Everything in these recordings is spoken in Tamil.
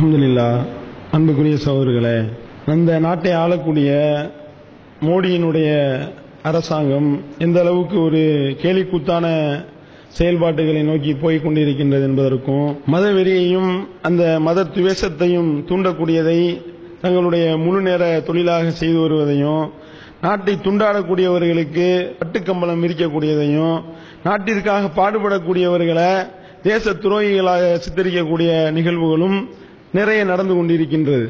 அல்ஹம்துலில்லா அன்புக்குரிய சகோதரர்களே அந்த நாட்டை ஆளக்கூடிய மோடியினுடைய அரசாங்கம் எந்த அளவுக்கு ஒரு கேலிக்கூத்தான செயல்பாட்டுகளை நோக்கி போய் கொண்டிருக்கின்றது என்பதற்கும் மதவெறியையும் அந்த மத துவேஷத்தையும் தூண்டக்கூடியதை தங்களுடைய முழு நேர தொழிலாக செய்து வருவதையும் நாட்டை துண்டாடக்கூடியவர்களுக்கு பட்டுக்கம்பளம் விரிக்கக்கூடியதையும் நாட்டிற்காக பாடுபடக்கூடியவர்களை தேச துரோகிகளாக சித்தரிக்கக்கூடிய நிகழ்வுகளும் நிறைய நடந்து கொண்டிருக்கின்றது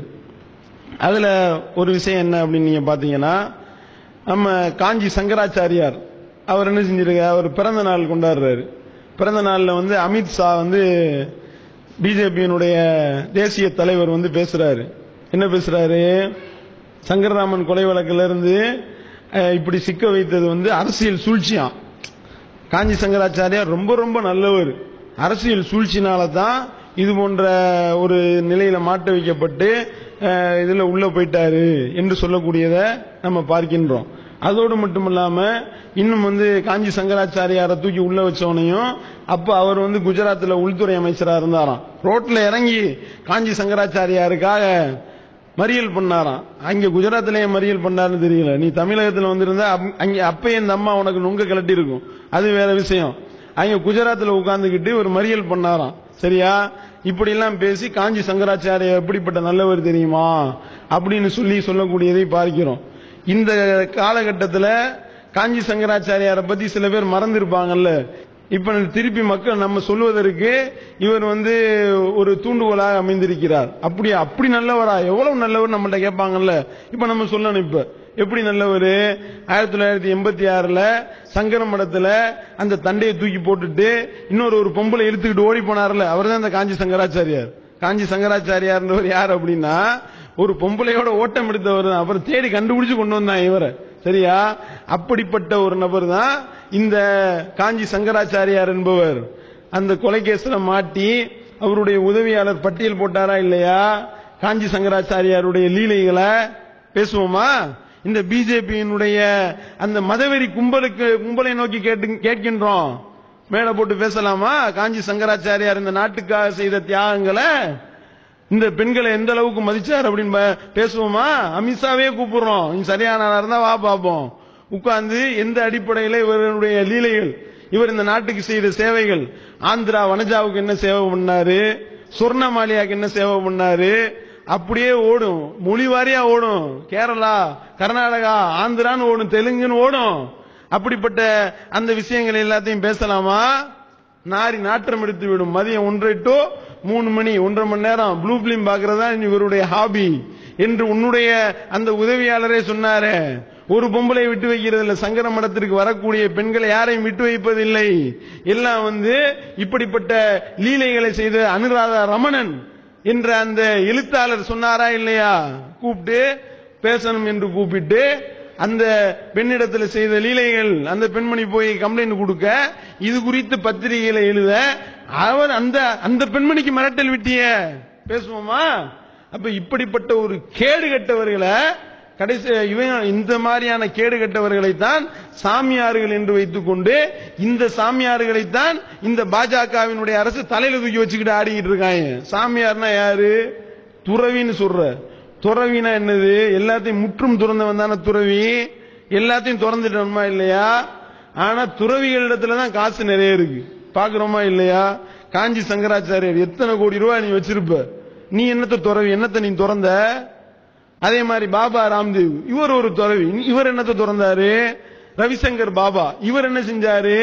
அதுல ஒரு விஷயம் என்ன அப்படின்னு நீங்க பாத்தீங்கன்னா நம்ம காஞ்சி சங்கராச்சாரியார் அவர் என்ன செஞ்சிருக்க அவர் பிறந்த நாள் கொண்டாடுறாரு பிறந்த நாள்ல வந்து அமித்ஷா வந்து பிஜேபியினுடைய தேசிய தலைவர் வந்து பேசுறாரு என்ன பேசுறாரு சங்கரராமன் கொலை வழக்குல இருந்து அஹ், இப்படி சிக்க வைத்தது வந்து அரசியல் சூழ்ச்சியாம் காஞ்சி சங்கராச்சாரியார் ரொம்ப ரொம்ப நல்லவர் அரசியல் சூழ்ச்சினால தான் இது போன்ற ஒரு நிலையில மாட்ட வைக்கப்பட்டு அஹ், இதுல உள்ள போயிட்டாரு என்று சொல்லக்கூடியதை நம்ம பார்க்கின்றோம் அதோடு மட்டும் இல்லாம இன்னும் வந்து காஞ்சி சங்கராச்சாரியாரை தூக்கி உள்ள வச்சவனையும் அப்ப அவர் வந்து குஜராத்ல உள்துறை அமைச்சரா இருந்தாராம் ரோட்ல இறங்கி காஞ்சி சங்கராச்சாரியாருக்காக மறியல் பண்ணாராம் அங்க குஜராத்லயே மறியல் பண்ணாருன்னு தெரியல நீ தமிழகத்துல வந்திருந்தா அப்- அங்க அப்பயே இந்த அம்மா உனக்கு நுங்க கலட்டி இருக்கும் அது வேற விஷயம் அங்க குஜராத்ல உட்கார்ந்துகிட்டு ஒரு மறியல் பண்ணாராம் சரியா இப்படி எல்லாம் பேசி காஞ்சி சங்கராச்சாரியார் எப்படிப்பட்ட நல்லவர் தெரியுமா அப்படின்னு சொல்லி சொல்லக்கூடியதை பார்க்கிறோம் இந்த காலகட்டத்துல காஞ்சி சங்கராச்சாரியாரை பத்தி சில பேர் மறந்திருப்பாங்கல்ல இப்ப திருப்பி மக்கள் நம்ம சொல்வதற்கு இவர் வந்து ஒரு தூண்டுகோலாக அமைந்திருக்கிறார் அப்படி அப்படி நல்லவரா எவ்வளவு நல்லவர் நம்மள்ட்ட கேட்பாங்கல்ல இப்ப நம்ம சொல்லணும் இப்ப எப்படி நல்லவர் ஆயிரத்தி தொள்ளாயிரத்தி எண்பத்தி ஆறுல சங்கர மடத்துல அந்த தண்டையை தூக்கி போட்டுட்டு இன்னொரு ஒரு பொம்பளை இழுத்துக்கிட்டு ஓடி போனார்ல அவர் தான் இந்த காஞ்சி சங்கராச்சாரியார் காஞ்சி சங்கராச்சாரியார்ன்றவர் யார் அப்படின்னா ஒரு பொம்பளையோட ஓட்டம் எடுத்தவர் தான் அப்புறம் தேடி கண்டுபிடிச்சு கொண்டு வந்தான் இவரை சரியா அப்படிப்பட்ட ஒரு நபர் தான் இந்த காஞ்சி சங்கராச்சாரியார் என்பவர் அந்த கொலைகேஸ்ல மாட்டி அவருடைய உதவியாளர் பட்டியல் போட்டாரா இல்லையா காஞ்சி சங்கராச்சாரியாருடைய லீலைகளை பேசுவோமா இந்த பிஜேபியினுடைய அந்த மதவெறி கும்பலுக்கு கும்பலை நோக்கி கேட்டு கேட்கின்றோம் மேல போட்டு பேசலாமா காஞ்சி சங்கராச்சாரியார் இந்த நாட்டுக்காக செய்த தியாகங்களை இந்த பெண்களை எந்த அளவுக்கு மதிச்சார் அப்படின்னு ப- பேசுவோமா அமித்ஷாவே கூப்பிடுறோம் நீ சரியான ஆளா இருந்தா வா பாப்போம் உட்கார்ந்து எந்த அடிப்படையில இவருடைய லீலைகள் இவர் இந்த நாட்டுக்கு செய்த சேவைகள் ஆந்திரா வனஜாவுக்கு என்ன சேவை பண்ணாரு சொர்ணமாலியாக்கு என்ன சேவை பண்ணாரு அப்படியே ஓடும் மொழி வாரியா ஓடும் கேரளா கர்நாடகா ஆந்திரான்னு ஓடும் தெலுங்குன்னு ஓடும் அப்படிப்பட்ட அந்த விஷயங்கள் எல்லாத்தையும் பேசலாமா நாரி நாற்றம் எடுத்து விடும் மதியம் ஒன்றரை டு மூணு மணி ஒன்றரை மணி நேரம் ப்ளூ பிலிம் பாக்குறதா இவருடைய ஹாபி என்று உன்னுடைய அந்த உதவியாளரே சொன்னாரே ஒரு பொம்பளை விட்டு வைக்கிறது இல்ல சங்கர மடத்திற்கு வரக்கூடிய பெண்களை யாரையும் விட்டு வைப்பதில்லை எல்லாம் வந்து இப்படிப்பட்ட லீலைகளை செய்த அனுராதா ரமணன் என்ற அந்த எழுத்தாளர் சொன்னாரா இல்லையா கூப்பிட்டு பேசணும் என்று கூப்பிட்டு அந்த பெண்ணிடத்தில் செய்த லீலைகள் அந்த பெண்மணி போய் கம்ப்ளைண்ட் கொடுக்க இது குறித்து பத்திரிகையில எழுத அவர் அந்த அந்த பெண்மணிக்கு மிரட்டல் விட்டிய பேசுவோமா அப்ப இப்படிப்பட்ட ஒரு கேடு கெட்டவர்களை கடைசி இவங்க இந்த மாதிரியான கேடு கெட்டவர்களைத்தான் சாமியார்கள் என்று வைத்துக்கொண்டு இந்த சாமியார்களைத்தான் இந்த பாஜகவினுடைய அரசு தலையில தூக்கி வச்சுக்கிட்டு ஆடிக்கிட்டு இருக்காங்க சாமியார்னா யாரு துறவின்னு சொல்ற துறவினா என்னது எல்லாத்தையும் முற்றும் துறந்தவன் தானே துறவி எல்லாத்தையும் திறந்துட்டோமா இல்லையா ஆனா துறவிகளிடத்துல தான் காசு நிறைய இருக்கு பாக்குறோமா இல்லையா காஞ்சி சங்கராச்சாரியர் எத்தனை கோடி ரூபாய் நீ வச்சிருப்ப நீ என்னத்த துறவி என்னத்த நீ திறந்த அதே மாதிரி பாபா ராம்தேவ் இவர் ஒரு துறவி இவர் என்னத்த திறந்தாரு ரவிசங்கர் பாபா இவர் என்ன செஞ்சாரு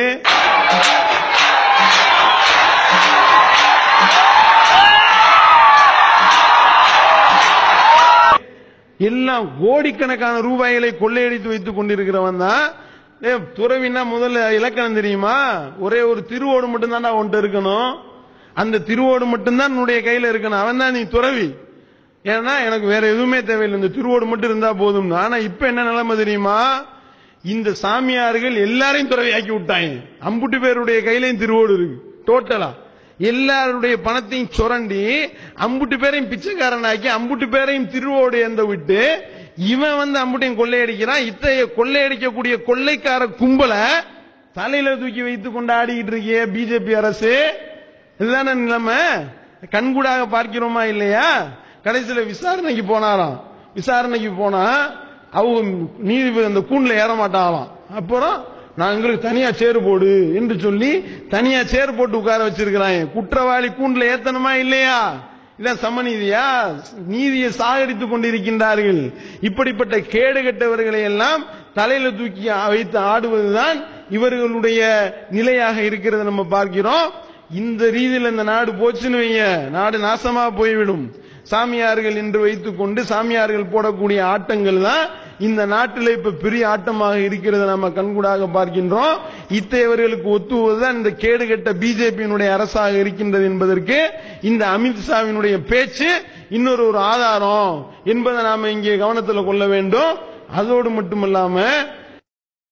எல்லாம் கோடிக்கணக்கான ரூபாய்களை கொள்ளையடித்து வைத்துக் கொண்டிருக்கிறவன் தான் ஏ, துறவின்னா முதல்ல இலக்கணம் தெரியுமா ஒரே ஒரு திருவோடு மட்டும்தான் உன்கிட்ட இருக்கணும் அந்த திருவோடு மட்டும்தான் உன்னுடைய கையில இருக்கணும் அவன் தான் நீ துறவி ஏன்னா எனக்கு வேற எதுவுமே தேவையில்லை இந்த திருவோடு மட்டும் இருந்தா போதும் ஆனா இப்ப என்ன நிலைமை தெரியுமா இந்த சாமியார்கள் எல்லாரையும் துறவி ஆக்கி விட்டாங்க அம்புட்டு பேருடைய கையிலையும் திருவோடு இருக்கு டோட்டலா எல்லாருடைய பணத்தையும் சுரண்டி அம்புட்டு பேரையும் பிச்சைக்காரனாக்கி அம்புட்டு பேரையும் திருவோடு எந்த விட்டு இவன் வந்து அம்புட்டையும் கொள்ளையடிக்கிறான் இத்தைய கொள்ளையடிக்கக்கூடிய கொள்ளைக்கார கும்பலை தலையில தூக்கி வைத்து கொண்டு ஆடிக்கிட்டு இருக்கிய பிஜேபி அரசு இதுதானே நிலைமை கண்கூடாக பார்க்கிறோமா இல்லையா கடைசியில விசாரணைக்கு போனாராம் விசாரணைக்கு போனா அவங்க நீதிபதி அந்த கூண்டுல ஏற மாட்டாங்களாம் அப்புறம் நான் எங்களுக்கு தனியா சேர் போடு என்று சொல்லி தனியா சேர் போட்டு உட்கார வச்சிருக்கிறாங்க குற்றவாளி கூண்டுல ஏத்தணுமா இல்லையா இதான் சமநீதியா நீதியை சாகரித்துக் கொண்டிருக்கின்றார்கள் இப்படிப்பட்ட கேடு கெட்டவர்களை எல்லாம் தலையில தூக்கி வைத்து ஆடுவதுதான் இவர்களுடைய நிலையாக இருக்கிறது நம்ம பார்க்கிறோம் இந்த ரீதியில் இந்த நாடு போச்சுன்னு வைங்க நாடு நாசமா போய்விடும் சாமியார்கள் என்று வைத்துக் கொண்டு சாமியார்கள் போடக்கூடிய ஆட்டங்கள் தான் இந்த நாட்டில் இப்ப பெரிய ஆட்டமாக இருக்கிறது நம்ம கண்கூடாக பார்க்கின்றோம் இத்தகையவர்களுக்கு ஒத்துவதுதான் இந்த கேடுகட்ட பிஜேபியினுடைய அரசாக இருக்கின்றது என்பதற்கு இந்த அமித்ஷாவினுடைய பேச்சு இன்னொரு ஒரு ஆதாரம் என்பதை நாம இங்கே கவனத்தில் கொள்ள வேண்டும் அதோடு மட்டுமல்லாம